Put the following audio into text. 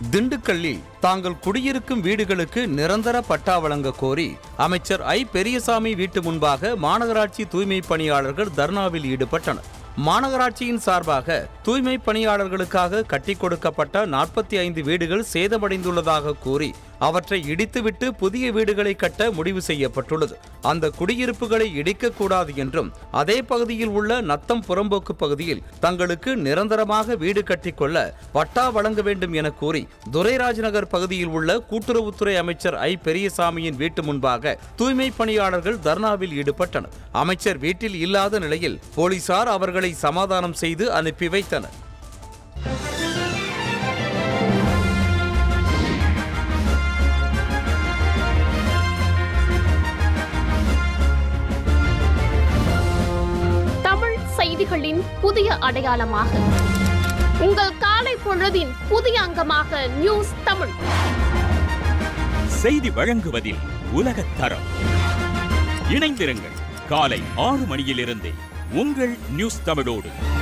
திண்டுக்கல்லில் தாங்கள் குடியிருக்கும் வீடுகளுக்கு நிரந்தர பட்டா வழங்க கோரி அமைச்சர் ஐ பெரியசாமி வீட்டு முன்பாக மாநகராட்சி தூய்மை பணியாளர்கள் தர்ணாவில் ஈடுபட்டனர் மாநகராட்சியின் சார்பாக தூய்மை பணியாளர்களுக்காக கட்டி கொடுக்கப்பட்ட நாற்பத்தி ஐந்து வீடுகள் சேதமடைந்துள்ளதாக கூறி அவற்றை இடித்துவிட்டு புதிய வீடுகளை கட்ட முடிவு செய்யப்பட்டுள்ளது அந்த குடியிருப்புகளை இடிக்கக்கூடாது என்றும் அதே பகுதியில் உள்ள நத்தம் புறம்போக்கு பகுதியில் தங்களுக்கு நிரந்தரமாக வீடு கட்டிக்கொள்ள பட்டா வழங்க வேண்டும் என கூறி துரைராஜ் நகர் பகுதியில் உள்ள கூட்டுறவுத்துறை அமைச்சர் ஐ பெரியசாமியின் வீட்டு முன்பாக தூய்மை பணியாளர்கள் தர்ணாவில் ஈடுபட்டனர் அமைச்சர் வீட்டில் இல்லாத நிலையில் போலீசார் அவர்களை சமாதானம் செய்து அனுப்பி வைத்தனர் தமிழ் செய்திகளின் புதிய அடையாளமாக உங்கள் காலை பொழுதின் புதிய அங்கமாக நியூஸ் தமிழ் செய்தி வழங்குவதில் உலகத் தரம் இணைந்திருங்கள் காலை ஆறு மணியிலிருந்தே உங்கள் நியூஸ் தமிழோடு